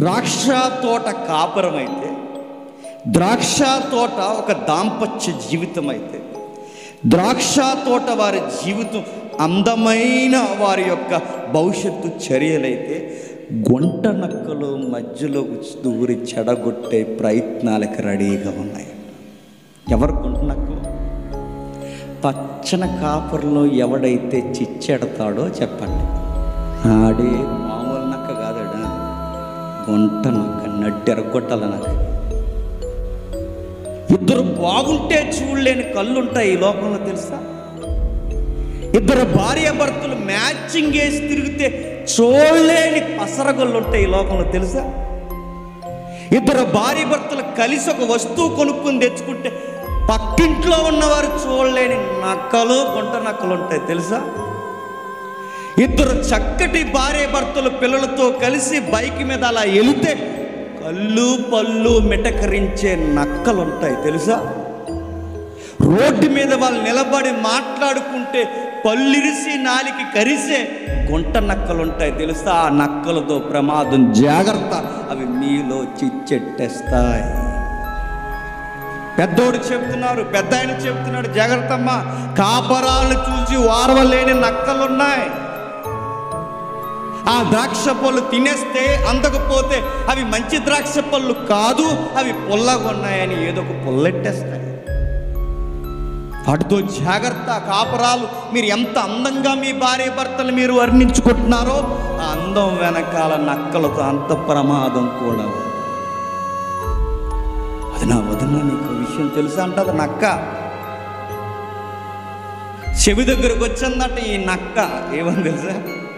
ద్రాక్ష తోట కాపురమైతే ద్రాక్ష తోట ఒక దాంపత్య జీవితం అయితే ద్రాక్ష తోట వారి జీవితం అందమైన వారి యొక్క భవిష్యత్తు చర్యలైతే గుంట నక్కలు మధ్యలో దూరి చెడగొట్టే ప్రయత్నాలకు రెడీగా ఉన్నాయి ఎవరు గుంట నక్కలు పచ్చన కాపురంలో ఎవడైతే చిచ్చెడతాడో చెప్పండి ఆడే మామూలు నక్క కాదడా గుంట నక్క నడ్డెరగొట్టాల నక్క ఇద్దరు బాగుంటే చూడలేని కళ్ళుంటాయి ఈ లోకంలో తెలుసా ఇద్దరు భార్య భర్తలు మ్యాచింగ్ వేసి తిరిగితే చూడలేని పసరగొళ్ళు ఉంటాయి ఈ లోకంలో తెలుసా ఇద్దరు భార్య భర్తలు కలిసి ఒక వస్తువు కొనుక్కుని తెచ్చుకుంటే పక్కింట్లో ఉన్నవారు చూడలేని నక్కలు గుంట నక్కలు ఉంటాయి తెలుసా ఇద్దరు చక్కటి భార్య భర్తలు పిల్లలతో కలిసి బైక్ మీద అలా వెళితే కళ్ళు పళ్ళు మిటకరించే నక్కలు ఉంటాయి తెలుసా రోడ్డు మీద వాళ్ళు నిలబడి మాట్లాడుకుంటే పల్లిరిసి నాలికి కరిసే గుంట నక్కలు ఉంటాయి తెలుసా ఆ నక్కలతో ప్రమాదం జాగ్రత్త అవి మీలో చిచ్చెట్టేస్తాయి పెద్దోడు చెప్తున్నారు పెద్ద ఆయన చెప్తున్నాడు జాగ్రత్త అమ్మా కాపరాలను చూసి వారవలేని నక్కలున్నాయి ఆ ద్రాక్ష పళ్ళు తినేస్తే అందకపోతే అవి మంచి ద్రాక్ష పళ్ళు కాదు అవి పుల్లగా ఉన్నాయని ఏదో ఒక పుల్లెట్టేస్తాయి వాటితో జాగ్రత్త కాపరాలు మీరు ఎంత అందంగా మీ భార్య భర్తలు మీరు వర్ణించుకుంటున్నారో ఆ అందం వెనకాల నక్కలతో అంత ప్రమాదం కూడా ఉంది. అది నా వదిన నీకు ఒక విషయం తెలుసా అంటది నక్క చెవి దగ్గరకు వచ్చిందట ఈ నక్క ఏమని తెలుసా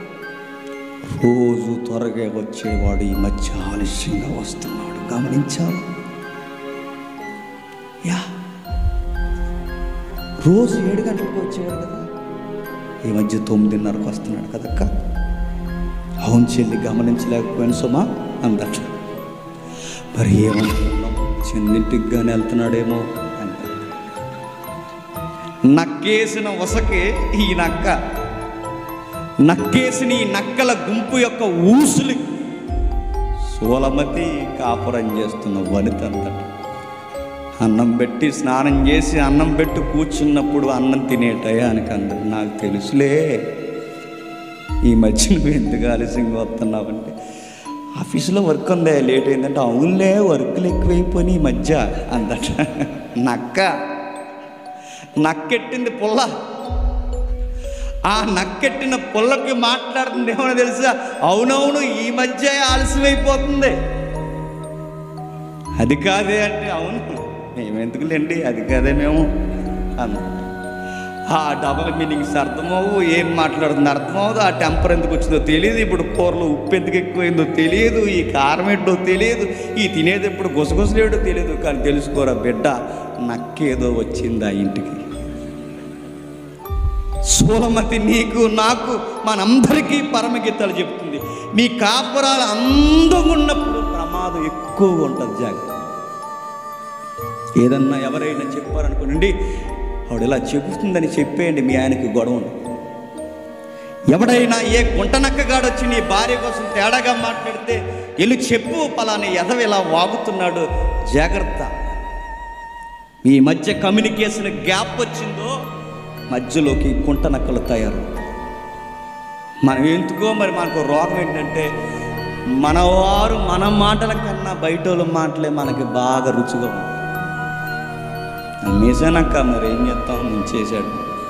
రోజు త్వరగా వచ్చేవాడు ఈ మధ్య ఆలస్యంగా వస్తున్నాడు గమనించావా యా రోజు ఏడు గంటలకు వచ్చేవాడు కదా ఈ మధ్య తొమ్మిదిన్నరకు వస్తున్నాడు కదక్క అవును చెల్లి గమనించలేకపోయాను సుమా అందట మరి ఏమనుకున్నాం చెన్నింటికి కానీ వెళ్తున్నాడేమో అంట నక్కేసిన వసకే ఈ నక్క నక్కేసిన ఈ నక్కల గుంపు యొక్క ఊసులు సోలమతి కాపురం చేస్తున్న వనిత అంతట అన్నం పెట్టి స్నానం చేసి అన్నం పెట్టి కూర్చున్నప్పుడు అన్నం తినే టయానికి అందరు నాకు తెలుసులే ఈ మధ్య నువ్వు ఎందుకు ఆలస్యంగా వస్తున్నావంటే ఆఫీసులో వర్క్ ఉందే లేట్ అయిందంటే అవునులే వర్క్లు ఎక్కువైపోయినాయి ఈ మధ్య అందట నక్క నక్కెట్టింది పుల్ల ఆ నక్కెట్టిన పుల్లకి మాట్లాడుతుంది ఏమో తెలుసా అవునవును ఈ మధ్య ఆలస్యమైపోతుంది అది కాదే అంటే అవును మేమెందుకులేండి అది కాదే మేము అన్న ఆ డబల్ మీనింగ్స్ అర్థమవు ఏం మాట్లాడుతుంది అర్థమవుదు ఆ టెంపర్ ఎందుకు వచ్చిందో తెలియదు ఇప్పుడు కూరలో ఉప్పు ఎందుకు ఎక్కువైందో తెలియదు ఈ కారం ఏంటో తెలియదు ఈ తినేది ఎప్పుడు గుసగుసలేడో తెలియదు కానీ తెలుసుకోరా బిడ్డ నక్కేదో వచ్చింది ఆ ఇంటికి సోలమతి నీకు నాకు మనందరికీ పరమగీతాలు చెప్తుంది మీ కాపురాలు అందంగా ఉన్నప్పుడు ప్రమాదం ఎక్కువగా ఉంటుంది జాగ్రత్త ఏదన్నా ఎవరైనా చెప్పారనుకోనండి ఆవిడ ఇలా చెబుతుందని చెప్పేయండి మీ ఆయనకి గొడవ ఉండదు. ఎవడైనా ఏ గుంటనక్కగాడు వచ్చి నీ భార్య కోసం తేడాగా మాట్లాడితే వెళ్ళి చెప్పు పలాని ఎదవ ఇలా వాగుతున్నాడు జాగ్రత్త ఈ మధ్య కమ్యూనికేషన్ గ్యాప్ వచ్చిందో మధ్యలోకి గుంట నక్కలు తయారు మనం ఎందుకో మరి మనకు రోగం ఏంటంటే మనవారు మన మాటల కన్నా బయట వాళ్ళ మాటలే మనకి బాగా రుచిగా ఉంది నమ్మేశానక్క మరి ఏం చేస్తాం నేను చేశాడు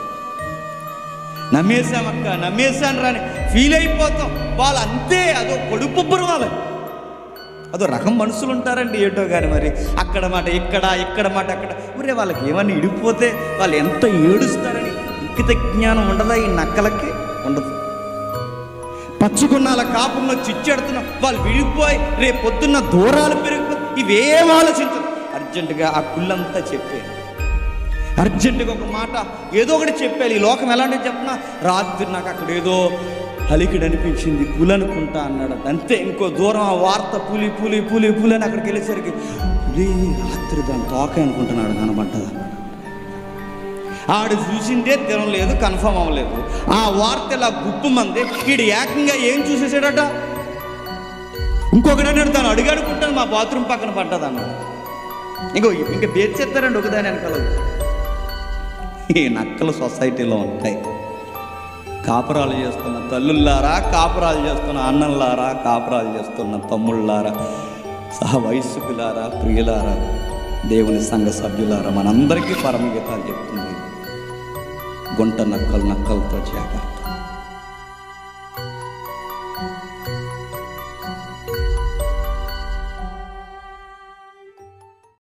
నమ్మేశామక్క నమ్మేశాను రాని ఫీల్ అయిపోతాం వాళ్ళు అంతే అదో పొడుపుబ్బరు వాళ్ళు అదో రకం మనుషులు ఉంటారండి ఏటో కానీ మరి అక్కడ మాట ఇక్కడ ఇక్కడ మాట అక్కడ ఒరే వాళ్ళకి ఏమన్నా ఇడిపోతే వాళ్ళు ఎంత ఏడుస్తారని ఇంకిత జ్ఞానం ఉండదా ఈ నక్కలకి ఉండదు పచ్చుకున్నాల కాపుల్లో చిచ్చెడుతున్న వాళ్ళు విడిపోయి రేపు పొద్దున్న దూరాలు పెరిగిపో ఇవేం ఆలోచించదు అర్జెంటుగా ఆ కుళ్ళంతా చెప్పేది అర్జెంటుగా ఒక మాట ఏదో ఒకటి చెప్పాలి ఈ లోకం ఎలాంటి చెప్పినా రాత్రి నాకు అక్కడ ఏదో అలికిడి అనిపించింది పులి అనుకుంటా అన్నాడు అంతే ఇంకో దూరం ఆ వార్త పులి పులి పులి పులి అని అక్కడికి వెళ్ళేసరికి పులి రాత్రి దాని తోక అనుకుంటున్నాడు కనబడ్డది అన్నాడు ఆడు చూసిందే తినలేదు కన్ఫర్మ్ అవ్వలేదు ఆ వార్త ఇలా గుప్పు మంది వీడు ఏకంగా ఏం చూసేసాడట ఇంకొకటి అన్నాడు తను అడిగి అనుకుంటాను మా బాత్రూమ్ పక్కన పడ్డది అన్నాడు ఇంకో ఇంకా బేర్చేస్తారండి ఒకదాని వెనకాల ఈ నక్కలు సొసైటీలో ఉంటాయి కాపురాలు చేస్తున్న తల్లుల్లారా కాపురాలు చేస్తున్న అన్నల్లారా కాపురాలు చేస్తున్న తమ్ముళ్ళారా సహ వయస్సుకులారా ప్రియులారా దేవుని సంఘ సభ్యులారా మనందరికీ పరమగీతాలు చెప్తుంది గుంట నక్కలు నక్కలతో చేక